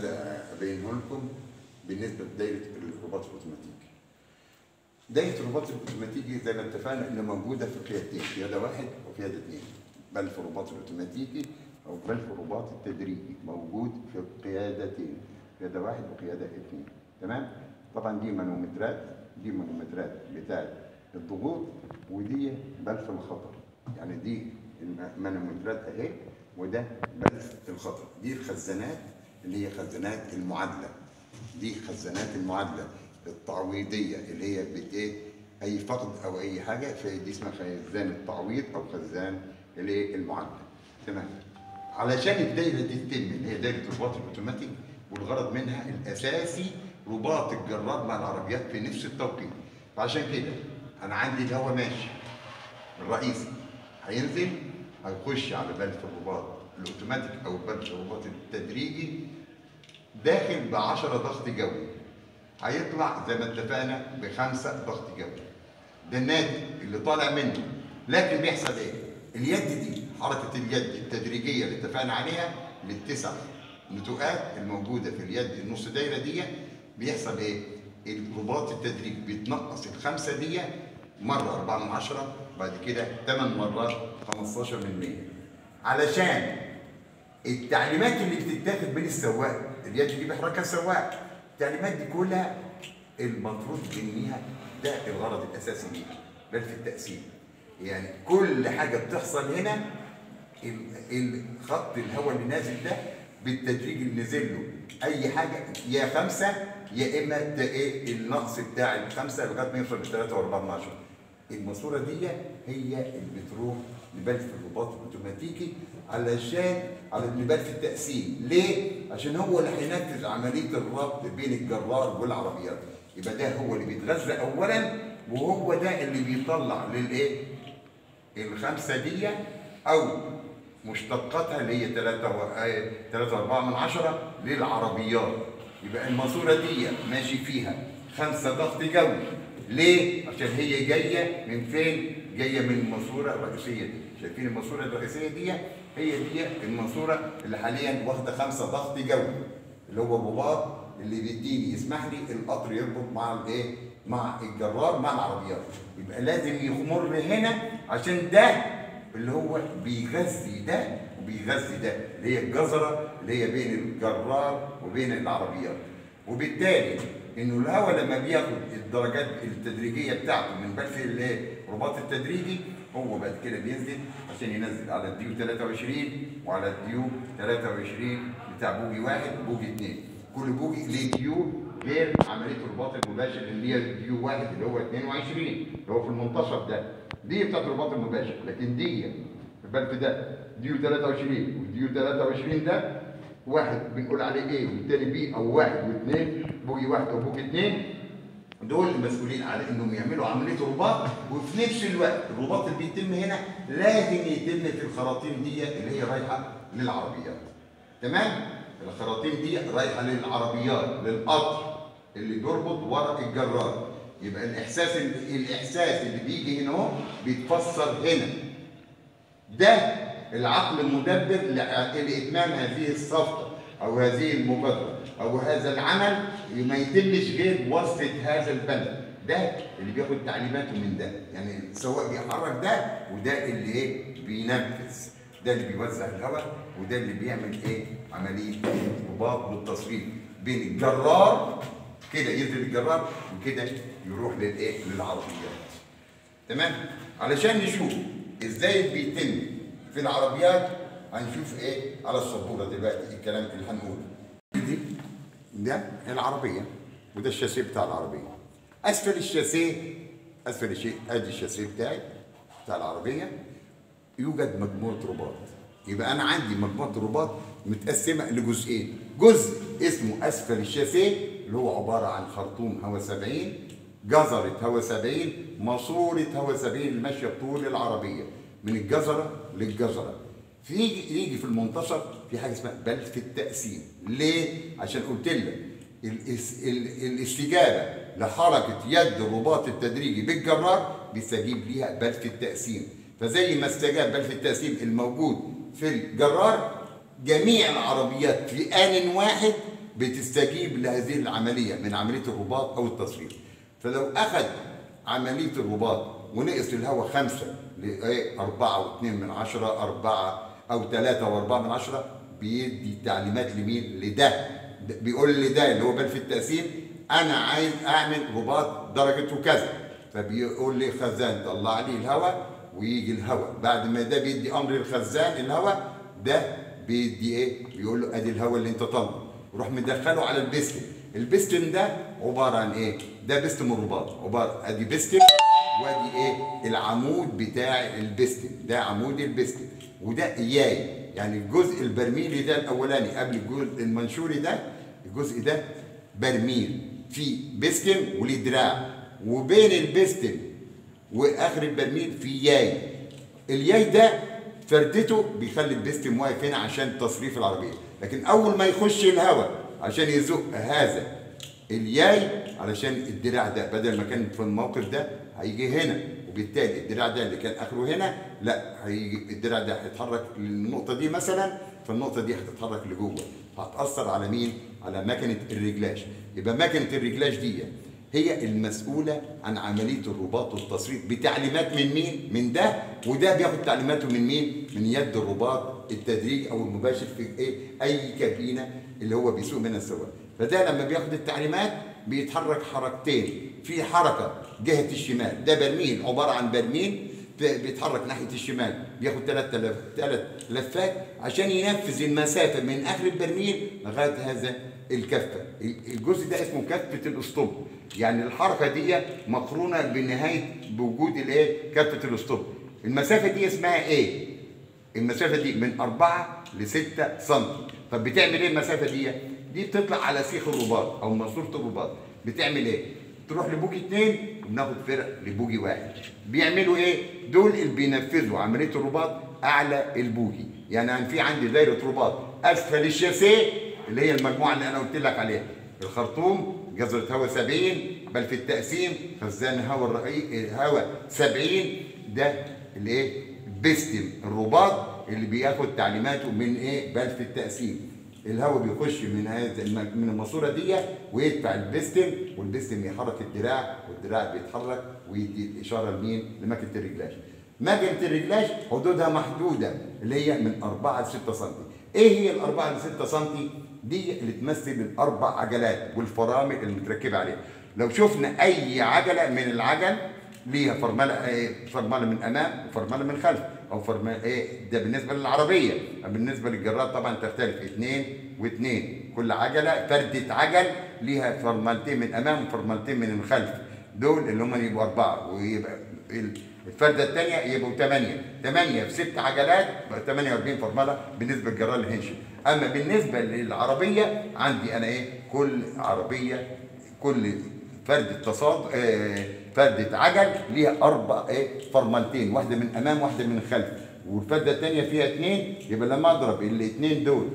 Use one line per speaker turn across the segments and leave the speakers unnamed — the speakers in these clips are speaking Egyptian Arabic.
ابينه لكم بالنسبه لدايره الرباط الاوتوماتيكي. دايره الرباط الاوتوماتيكي زي ما اتفقنا انها موجوده في قيادتين، قياده واحد وقياده اثنين. بل في الرباط الاوتوماتيكي او بل في الرباط التدريجي موجود في قيادتين، قياده واحد وقياده اثنين. تمام؟ طبعا دي مانومترات دي مانومترات بتاعت الضغوط ودي بلف الخطر. يعني دي المانومترات اهي وده بلف الخطر دي الخزانات اللي هي خزانات المعادله دي خزانات المعادله التعويضيه اللي هي بت ايه اي فقد او اي حاجه فدي اسمها خزان التعويض او خزان الايه المعادله تمام علشان الدايره دي تتم اللي هي دايره الرباط الاوتوماتيك والغرض منها الاساسي رباط الجرار مع العربيات في نفس التوقيت فعشان كده انا عندي الهواء ماشي الرئيسي هينزل هيخش على بلف الرباط الاوتوماتيك او بلف الرباط التدريجي داخل ب 10 ضغط جوي هيطلع زي ما اتفقنا بخمسه ضغط جوي ده الناتج اللي طالع منه لكن بيحصل ايه؟ اليد دي حركه اليد التدريجيه اللي اتفقنا عليها للتسع نتوءات الموجوده في اليد النص دايره دي بيحصل ايه؟ الرباط التدريجي بيتنقص الخمسه دي مره 4 من 10 بعد كده 8 مرات 15 من 100 علشان التعليمات اللي بتتاخد بين السواق اليد دي بيحركها السواق التعليمات دي كلها المفروض انها ده الغرض الاساسي ليها بل في التقسيم يعني كل حاجه بتحصل هنا ال- الخط الهواء اللي نازل ده بالتدريج اللي نزل له اي حاجه يا خمسه يا اما ده ايه النقص بتاع الخمسه لغايه ما يوصل ل 3 و4 من 10 الماسوره دي هي اللي بتروح لبلف الرباط الاوتوماتيكي علشان على لبلف التقسيم ليه؟ عشان هو اللي هينفذ عمليه الربط بين الجرار والعربيات يبقى ده هو اللي بيتغذى اولا وهو ده اللي بيطلع للايه؟ الخمسه دي او مشتقاتها اللي هي 3 و 3 و4 من 10 للعربيات يبقى الماسوره دي ماشي فيها خمسه ضغط جوي ليه؟ عشان هي جايه من فين؟ جايه من الماسوره الرئيسيه دي شايفين الماسوره الرئيسيه دي هي دي الماسوره اللي حاليا واخده خمسه ضغط جوي اللي هو الرباط اللي بيديني يسمح لي القطر يربط مع الايه؟ مع الجرار مع العربيات يبقى لازم يمر هنا عشان ده اللي هو بيغذي ده وبيغذي ده اللي هي الجزره اللي هي بين الجرار وبين العربيات وبالتالي انه الهواء لما بياخد الدرجات التدريجيه بتاعته من بلف الرباط التدريجي هو بعد كده بينزل عشان ينزل على الديو 23 وعلى الديو 23 بتاع بوجي واحد وبوجي اثنين كل بوجي ليه ديو غير عمليه الرباط المباشر اللي هي ديو واحد اللي هو 22 اللي هو في المنتصف ده دي بتاعت الرباط المباشر لكن دي البلف ده ديو 23 وديو 23 ده واحد بنقول عليه ايه والتاني بي او واحد واثنين بوجي واحد او بوجي اثنين دول المسؤولين على انهم يعملوا عمليه رباط وفي نفس الوقت الرباط اللي بيتم هنا لازم يتم في الخراطيم دي اللي هي رايحه للعربيات تمام الخراطيم دي رايحه للعربيات للقطر اللي بيربط ورا الجرار يبقى الاحساس الاحساس اللي بيجي هنا اهو بيتفسر هنا ده العقل المدبر لاتمام هذه الصفقه او هذه المبادره او هذا العمل ما يتمش غير بواسطه هذا البلد ده اللي بياخد تعليماته من ده يعني السواق بيحرك ده وده اللي ايه بينفذ ده اللي بيوزع الهواء وده اللي بيعمل ايه عمليه رباط والتصريف بين الجرار كده ينزل الجرار وكده يروح للايه للعربيات تمام علشان نشوف ازاي بيتم في العربيات هنشوف ايه على السبوره دلوقتي الكلام اللي هنقوله دي ده العربيه وده الشاسيه بتاع العربيه اسفل الشاسيه اسفل الشيء ادي الشاسيه بتاعي بتاع العربيه يوجد مجموعه رباط يبقى انا عندي مجموعه رباط متقسمه لجزئين جزء اسمه اسفل الشاسيه اللي هو عباره عن خرطوم هواء 70 جزره هواء 70 ماسوره هواء 70 ماشيه بطول العربيه من الجزره للجزره في يجي يجي في المنتصف في حاجه اسمها بلف التقسيم ليه عشان قلت لك الاس- ال- الاستجابه لحركه يد الرباط التدريجي بالجرار بيستجيب ليها بلف التقسيم فزي ما استجاب بلف التقسيم الموجود في الجرار جميع العربيات في آن واحد بتستجيب لهذه العمليه من عمليه الرباط او التصريف فلو اخذ عمليه الرباط ونقص الهواء خمسة لايه أربعة واثنين من عشرة أربعة أو ثلاثة وأربعة من عشرة بيدي تعليمات لمين؟ لده ده بيقول لده اللي هو بل في التقسيم أنا عايز أعمل رباط درجته كذا فبيقول لي خزان طلع لي الهواء ويجي الهواء بعد ما ده بيدي أمر للخزان الهواء ده بيدي إيه؟ بيقول له أدي الهواء اللي أنت طالبه يروح مدخله على البستم البستم ده عبارة عن إيه؟ ده بستم الرباط عبارة أدي بستم وادي ايه العمود بتاع البستم ده عمود البستم وده اياي يعني الجزء البرميلي ده الاولاني قبل الجزء المنشوري ده الجزء ده برميل في بستم وليه دراع وبين البستم واخر البرميل في ياي الياي ده فردته بيخلي البستم واقف هنا عشان تصريف العربيه لكن اول ما يخش الهواء عشان يزق هذا الياي علشان الدراع ده بدل ما كان في الموقف ده هيجي هنا وبالتالي الدراع ده اللي كان اخره هنا لا هيجي الدراع ده هيتحرك للنقطه دي مثلا فالنقطه دي هتتحرك لجوه هتاثر على مين؟ على مكنه الرجلاج يبقى مكنه الرجلاج دي هي المسؤوله عن عمليه الرباط والتصريف بتعليمات من مين؟ من ده وده بياخد تعليماته من مين؟ من يد الرباط التدريجي او المباشر في ايه؟ اي كابينه اللي هو بيسوق منها السواق فده لما بياخد التعليمات بيتحرك حركتين في حركه جهه الشمال ده برميل عباره عن برميل بيتحرك ناحيه الشمال بياخد ثلاث ثلاث لفات عشان ينفذ المسافه من اخر البرميل لغايه هذا الكفه الجزء ده اسمه كفه الاسطوب يعني الحركه دي مقرونه بنهايه بوجود الايه كفه الاسطوب المسافه دي اسمها ايه المسافه دي من 4 ل 6 سم طب بتعمل ايه المسافه دي دي بتطلع على سيخ الرباط او ماسوره الرباط بتعمل ايه تروح لبوجي اثنين وبناخد فرق لبوجي واحد بيعملوا ايه دول اللي بينفذوا عمليه الرباط اعلى البوجي يعني في عندي دايره رباط اسفل الشاسيه اللي هي المجموعه اللي انا قلت لك عليها الخرطوم جزرة هواء 70 بل في التقسيم خزان هواء الرقيق هواء 70 ده الايه بيستم الرباط اللي بياخد تعليماته من ايه بل في التقسيم الهواء بيخش من هذا من الماسوره دي ويدفع البستم والبستم يحرك الدراع والدراع بيتحرك ويدي الاشاره لمين؟ لماكينه الرجلاج. ماكينه الرجلاج حدودها محدوده اللي هي من 4 ل 6 سم. ايه هي ال 4 ل 6 سم؟ دي اللي تمثل الاربع عجلات والفرامل اللي متركبه عليها. لو شفنا اي عجله من العجل ليها فرمله ايه فرمله من امام وفرمله من خلف او فرمله ايه ده بالنسبه للعربيه بالنسبه للجراد طبعا تختلف اثنين واثنين كل عجله فرده عجل ليها فرملتين من امام وفرملتين من الخلف دول اللي هم يبقوا اربعه ويبقى الفرده الثانيه يبقوا ثمانيه ثمانيه في ست عجلات بقى 48 فرمله بالنسبه للجرار الهنشي اما بالنسبه للعربيه عندي انا ايه كل عربيه كل فردة تصاد آه فردة عجل ليها أربع إيه فرملتين واحدة من أمام واحدة من خلف والفردة الثانية فيها اثنين يبقى لما أضرب الاثنين دول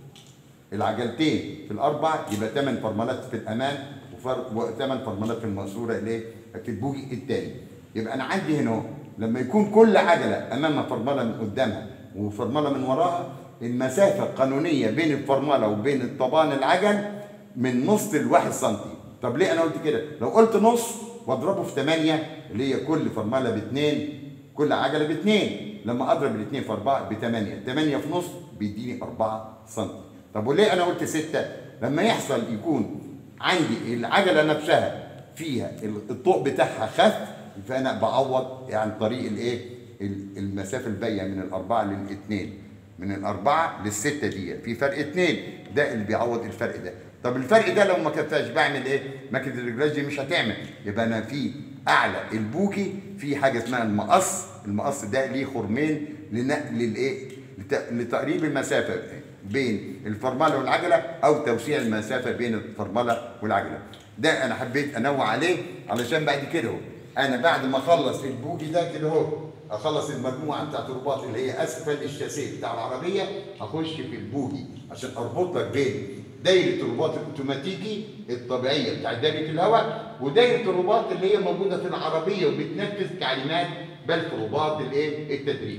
العجلتين في الأربع يبقى ثمان فرملات في الأمام وثمان فرملات في الماسورة اللي في البوجي الثاني يبقى أنا عندي هنا لما يكون كل عجلة أمامها فرملة من قدامها وفرملة من وراها المسافة القانونية بين الفرملة وبين الطبان العجل من نص لواحد سنتي طب ليه انا قلت كده؟ لو قلت نص واضربه في 8 اللي هي كل فرمله باثنين كل عجله باثنين لما اضرب الاثنين في 4 ب 8 8 في نص بيديني 4 سم طب وليه انا قلت 6 لما يحصل يكون عندي العجله نفسها فيها الطوق بتاعها خف فانا بعوض عن طريق الايه المسافه الباقيه من الاربعه للاثنين من الاربعه للسته دي في فرق اثنين ده اللي بيعوض الفرق ده طب الفرق ده لو ما كفاش بعمل ايه؟ ماكينه الرجلاج دي مش هتعمل يبقى انا في اعلى البوكي في حاجه اسمها المقص المقص ده ليه خرمين لنقل الايه؟ لتقريب المسافه بين الفرمله والعجله او توسيع المسافه بين الفرمله والعجله ده انا حبيت انوع عليه علشان بعد كده هو انا بعد ما اخلص البوكي ده كده اهو اخلص المجموعه بتاعت الرباط اللي هي اسفل الشاسيه بتاع العربيه اخش في البوجي عشان اربط لك بين دايره الرباط الاوتوماتيكي الطبيعيه بتاعت دايره الهواء ودايره الرباط اللي هي موجوده في العربيه وبتنفذ تعليمات بل في رباط الايه التدريب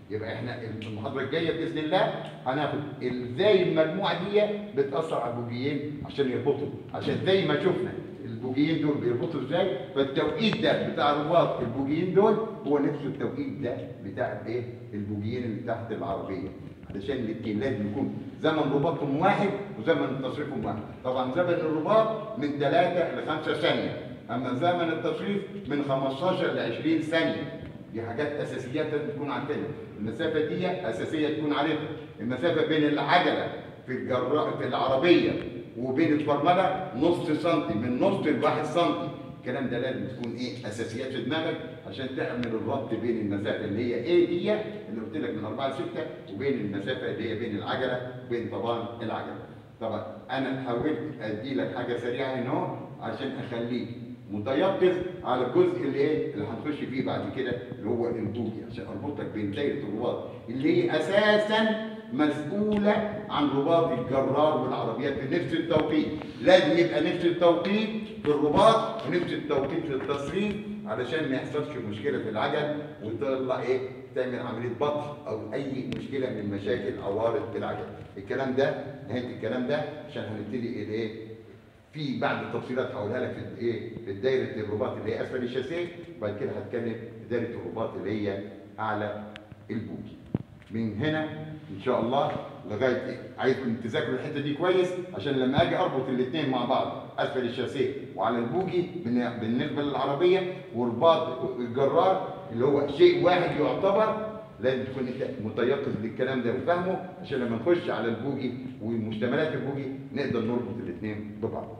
يبقى احنا المحاضره الجايه باذن الله هناخد ازاي المجموعه دي بتاثر على البوجيين عشان يربطوا عشان زي ما شفنا البوجيين دول بيربطوا ازاي فالتوقيت ده بتاع رباط البوجيين دول هو نفس التوقيت ده بتاع الايه البوجيين اللي تحت العربيه علشان الاثنين لازم يكون زمن رباطهم واحد وزمن تصريفهم واحد طبعا زمن الرباط من 3 ل 5 ثانيه اما زمن التصريف من 15 ل 20 ثانيه دي حاجات اساسيات لازم تكون عارفينها المسافه دي اساسيه تكون عارفها المسافه بين العجله في الجرا في العربيه وبين الفرمله نص سنتي من نص لواحد سنتي الكلام ده لازم تكون ايه اساسيات في دماغك عشان تعمل الربط بين المسافه اللي هي ايه دي اللي قلت لك من 4 ل 6 وبين المسافه اللي هي بين العجله وبين طبعا العجله طبعا انا حاولت ادي لك حاجه سريعه هنا اهو عشان اخليك متيقظ على الجزء اللي ايه اللي هنخش فيه بعد كده اللي هو البوجي عشان اربطك بين دايره الرباط اللي هي اساسا مسؤوله عن رباط الجرار والعربيات بنفس التوقيت لازم يبقى نفس التوقيت في الرباط ونفس التوقيت في التصريف علشان ما يحصلش مشكله في العجل وتطلع ايه تعمل عمليه بطح او اي مشكله من مشاكل عوارض بالعجل الكلام ده نهايه الكلام ده عشان هنبتدي الايه في بعض التفصيلات هقولها لك في الايه في دايره الرباط اللي هي اسفل الشاسيه وبعد كده هتكلم في دايره الرباط اللي هي اعلى البوجي من هنا ان شاء الله لغايه إيه؟ عايزكم تذاكروا الحته دي كويس عشان لما اجي اربط الاثنين مع بعض اسفل الشاسيه وعلى البوجي بن- بالنسبه للعربيه ورباط الجرار اللي هو شيء واحد يعتبر لازم تكون انت متيقظ للكلام ده وفاهمه عشان لما نخش على البوجي ومشتملات البوجي نقدر نربط الاثنين ببعض